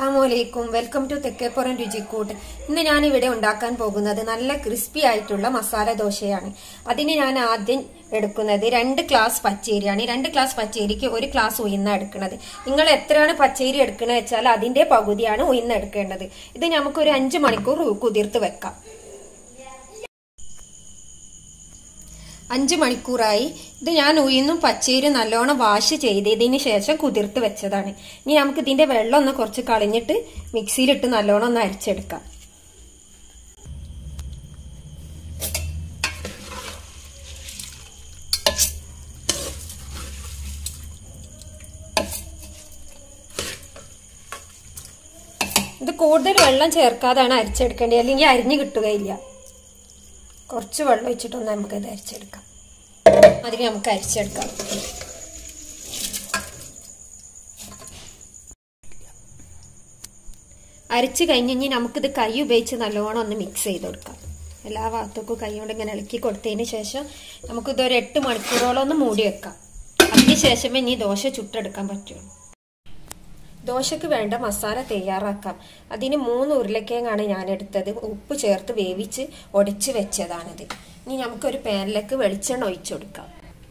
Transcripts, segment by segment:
അസ്സാമലൈക്കും welcome to Thekkeppuram രുചിക്കൂട്ട് ഇന്ന് ഞാൻ ഇവിടെ ഉണ്ടാക്കാൻ പോകുന്നത് നല്ല ക്രിസ്പി ആയിട്ടുള്ള മസാല ദോശയാണ് അതിന് ഞാൻ ആദ്യം എടുക്കുന്നത് രണ്ട് ഗ്ലാസ് പച്ചേരിയാണ് രണ്ട് ഗ്ലാസ് പച്ചേരിക്ക് ഒരു ഗ്ലാസ് ഉയർന്ന എടുക്കുന്നത് നിങ്ങൾ എത്രയാണ് പച്ചേരി എടുക്കുന്നത് വെച്ചാൽ അതിന്റെ പകുതിയാണ് ഉയർന്ന എടുക്കേണ്ടത് ഇത് നമുക്കൊരു അഞ്ച് മണിക്കൂർ കുതിർത്ത് വെക്കാം അഞ്ച് മണിക്കൂറായി ഇത് ഞാൻ ഉയർന്നും പച്ചേരും നല്ലോണം വാഷ് ചെയ്തതിന് ശേഷം കുതിർത്ത് വെച്ചതാണ് ഇനി നമുക്ക് ഇതിന്റെ വെള്ളം ഒന്ന് കുറച്ച് കളഞ്ഞിട്ട് മിക്സിയിലിട്ട് നല്ലോണം ഒന്ന് അരിച്ചെടുക്കാം ഇത് കൂടുതൽ വെള്ളം ചേർക്കാതാണ് അരിച്ചെടുക്കേണ്ടത് അല്ലെങ്കിൽ അരിഞ്ഞു കിട്ടുകയില്ല കുറച്ച് വെള്ളം ഒഴിച്ചിട്ടൊന്ന് നമുക്ക് ഇത് അരിച്ചെടുക്കാം അതിന് നമുക്ക് അരിച്ചെടുക്കാം അരിച്ച് കഴിഞ്ഞ് നമുക്കിത് കൈ ഉപയോഗിച്ച് നല്ലോണം ഒന്ന് മിക്സ് ചെയ്ത് കൊടുക്കാം എല്ലാ ഭാഗത്തേക്കും കൈ കൊണ്ട് ഇങ്ങനെ ഇളക്കി കൊടുത്തതിന് ശേഷം നമുക്കിത് ഒരു എട്ട് മണിക്കൂറോളം ഒന്ന് മൂടി വെക്കാം അതിന് ശേഷമേ ഇനി ദോശ ചുട്ടെടുക്കാൻ പറ്റുള്ളൂ ദോശക്ക് വേണ്ട മസാല തയ്യാറാക്കാം അതിന് മൂന്ന് ഉരുളക്കിഴങ്ങാണ് ഞാൻ എടുത്തത് ഉപ്പ് ചേർത്ത് വേവിച്ച് ഒടിച്ച് വെച്ചതാണിത് ഇനി നമുക്കൊരു പാനിലേക്ക് വെളിച്ചെണ്ണ ഒഴിച്ചു കൊടുക്കാം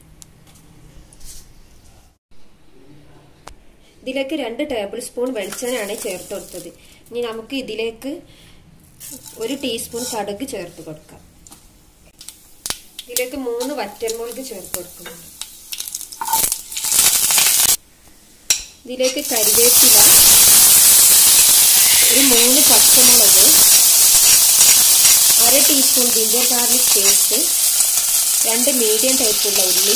ഇതിലേക്ക് രണ്ട് ടേബിൾ സ്പൂൺ വെളിച്ചെണ്ണയാണ് ചേർത്ത് കൊടുത്തത് ഇനി നമുക്ക് ഇതിലേക്ക് ഒരു ടീസ്പൂൺ കടുക് ചേർത്ത് കൊടുക്കാം ഇതിലേക്ക് മൂന്ന് വറ്റൽമുളക് ചേർത്ത് കൊടുക്കുന്നുണ്ട് ഇതിലേക്ക് കരിവേപ്പില ഒരു മൂന്ന് പച്ചമുളക് അര ടീസ്പൂൺ ജിഞ്ചർ ഗാർലിക് പേസ്റ്റ് രണ്ട് മീഡിയം ടൈപ്പുള്ള ഉള്ളി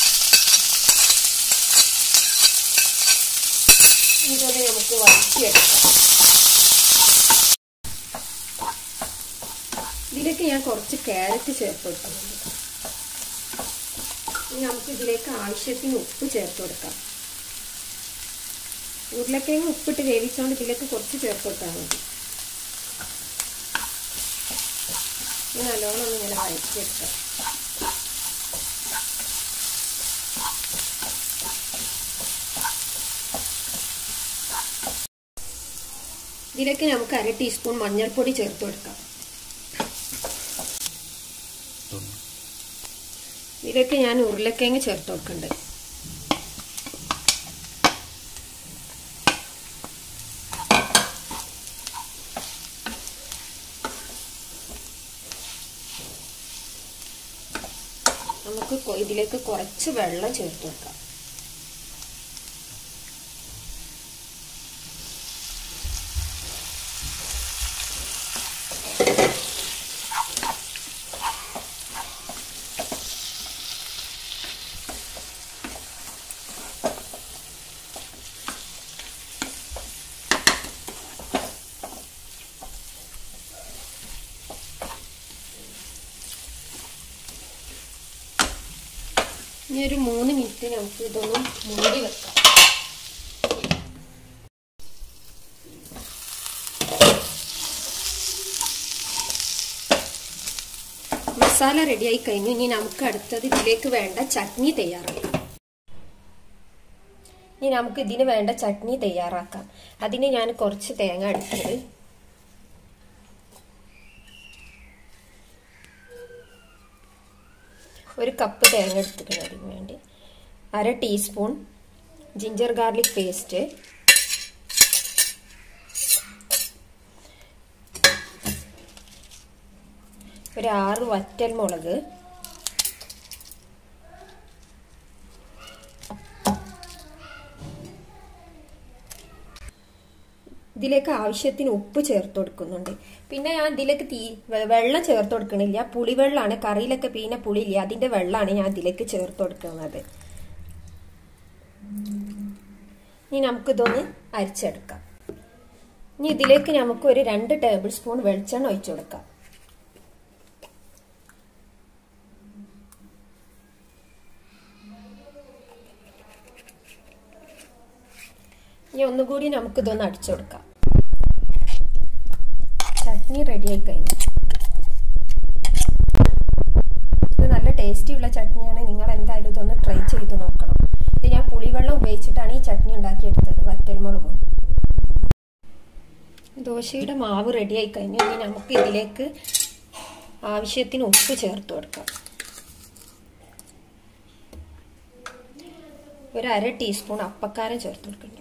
ഇതൊക്കെ നമുക്ക് വഴറ്റിയെടുക്കാം ഇതിലേക്ക് ഞാൻ കുറച്ച് ക്യാരറ്റ് ചേർത്ത് കൊടുക്കുന്നുണ്ട് ഇനി നമുക്ക് ഇതിലേക്ക് ആവശ്യത്തിന് ഉപ്പ് ചേർത്ത് കൊടുക്കാം ഉരുളക്കിഴങ്ങ് ഉപ്പിട്ട് വേവിച്ചുകൊണ്ട് ഇതിലേക്ക് കുറച്ച് ചേർത്ത് കൊടുത്താൽ മതി നല്ലോണം ഒന്ന് ഇങ്ങനെ വഴറ്റിയെടുക്കാം ഇതിലേക്ക് നമുക്ക് അര ടീസ്പൂൺ മഞ്ഞൾപ്പൊടി ചേർത്ത് കൊടുക്കാം ഇതിലേക്ക് ഞാൻ ഉരുളക്കിഴങ്ങ് ചേർത്ത് കൊടുക്കുന്നുണ്ട് നമുക്ക് ഇതിലേക്ക് കുറച്ച് വെള്ളം ചേർത്ത് വെക്കാം ഇനി ഒരു മൂന്ന് മിനിറ്റ് നമുക്ക് ഇതൊന്ന് മൂടി വെക്കാം മസാല റെഡിയായി കഴിഞ്ഞു ഇനി നമുക്ക് അടുത്തത് ഇതിലേക്ക് വേണ്ട ചട്നി തയ്യാറാക്കാം ഇനി നമുക്ക് ഇതിന് വേണ്ട ചട്നി തയ്യാറാക്കാം അതിന് ഞാൻ കുറച്ച് തേങ്ങ എടുത്തത് ഒരു കപ്പ് തേങ്ങ എടുത്തിട്ടുണ്ട് അതിന് വേണ്ടി അര ടീസ്പൂൺ ജിഞ്ചർ ഗാർലിക് പേസ്റ്റ് ഒരു ആറ് വറ്റൽ മുളക് ഇതിലേക്ക് ആവശ്യത്തിന് ഉപ്പ് ചേർത്ത് കൊടുക്കുന്നുണ്ട് പിന്നെ ഞാൻ ഇതിലേക്ക് തീ വെള്ളം ചേർത്ത് കൊടുക്കണില്ല പുളിവെള്ളമാണ് കറിയിലൊക്കെ പിന്നെ പുളിയില്ല അതിന്റെ വെള്ളമാണ് ഞാൻ ഇതിലേക്ക് ചേർത്ത് കൊടുക്കുന്നത് ഇനി നമുക്കിതൊന്ന് അരിച്ചെടുക്കാം ഇനി ഇതിലേക്ക് നമുക്ക് ഒരു രണ്ട് ടേബിൾ സ്പൂൺ വെളിച്ചെണ്ണ ഒഴിച്ചു കൊടുക്കാം ഇനി ഒന്നുകൂടി നമുക്കിതൊന്ന് അടിച്ചു കൊടുക്കാം ചട്നി റെഡിയായി കഴിഞ്ഞു ഇത് നല്ല ടേസ്റ്റിയുള്ള ചട്നിയാണ് നിങ്ങൾ എന്തായാലും ഇതൊന്ന് ട്രൈ ചെയ്ത് നോക്കണം ഇത് ഞാൻ പുളിവെള്ളം ഉപയോഗിച്ചിട്ടാണ് ഈ ചട്നി ഉണ്ടാക്കിയെടുത്തത് വറ്റൽമുളകും ദോശയുടെ മാവ് റെഡി ആയി കഴിഞ്ഞു ഇനി നമുക്ക് ഇതിലേക്ക് ആവശ്യത്തിന് ഉപ്പ് ചേർത്ത് കൊടുക്കാം ഒരു അര ടീസ്പൂൺ അപ്പക്കാരം ചേർത്ത് കൊടുക്കുന്നുണ്ട്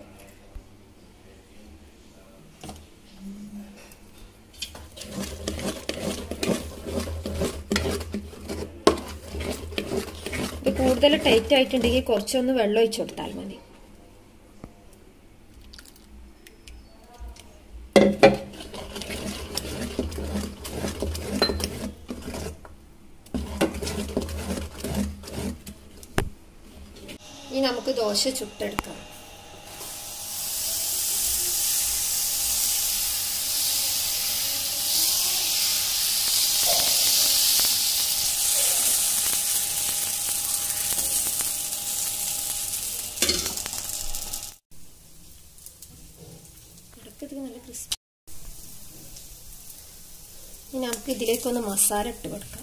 ഇത് കൂടുതൽ ടൈറ്റ് ആയിട്ടുണ്ടെങ്കിൽ കുറച്ചൊന്ന് വെള്ളം ഒഴിച്ചു കൊടുത്താൽ മതി ഇനി നമുക്ക് ദോശ ചുട്ടെടുക്കാം ഇടയ്ക്ക് നല്ല ക്രിസ്പി ഇനി നമുക്ക് ഇതിലേക്കൊന്ന് മസാല ഇട്ട് കൊടുക്കാം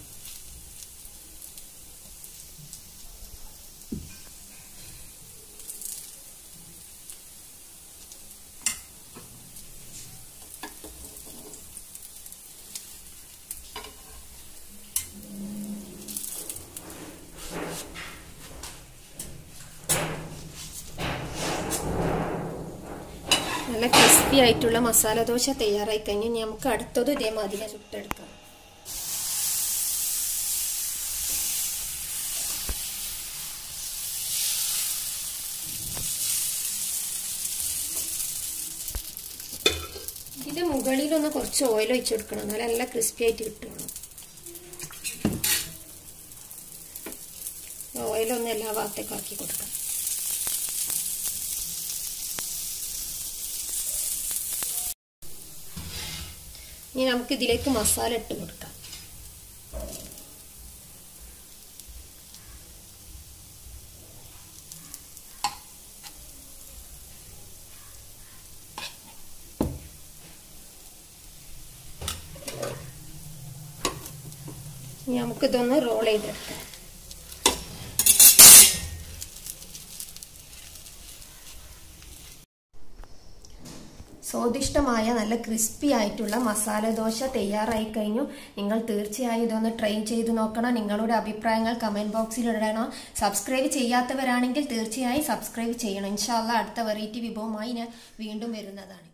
നല്ല ക്രിസ്പി ആയിട്ടുള്ള മസാല ദോശ തയ്യാറായി കഴിഞ്ഞ് നമുക്ക് അടുത്തത് ഇതേമാതിരി ചുട്ടെടുക്കാം ഇത് മുകളിലൊന്ന് കുറച്ച് ഓയിൽ ഒഴിച്ചു കൊടുക്കണം എന്നാലും നല്ല ക്രിസ്പി ആയിട്ട് കിട്ടുള്ളൂ ഓയിലൊന്ന് എല്ലാ ഭാഗത്തേക്കും ആക്കി കൊടുക്കാം ഇനി നമുക്ക് ഇതിലേക്ക് മസാല ഇട്ട് കൊടുക്കാം ഇനി നമുക്കിതൊന്ന് റോൾ ചെയ്തെടുക്കാം സ്വാദിഷ്ടമായ നല്ല ക്രിസ്പി ആയിട്ടുള്ള മസാല ദോശ തയ്യാറായി കഴിഞ്ഞു നിങ്ങൾ തീർച്ചയായും ഇതൊന്ന് ട്രൈ ചെയ്ത് നോക്കണം നിങ്ങളുടെ അഭിപ്രായങ്ങൾ കമന്റ് ബോക്സിൽ ഇടണം സബ്സ്ക്രൈബ് ചെയ്യാത്തവരാണെങ്കിൽ തീർച്ചയായും സബ്സ്ക്രൈബ് ചെയ്യണം ഇൻഷാല്ല അടുത്ത വെറൈറ്റി വിഭവമായി ഞാൻ വീണ്ടും വരുന്നതാണ്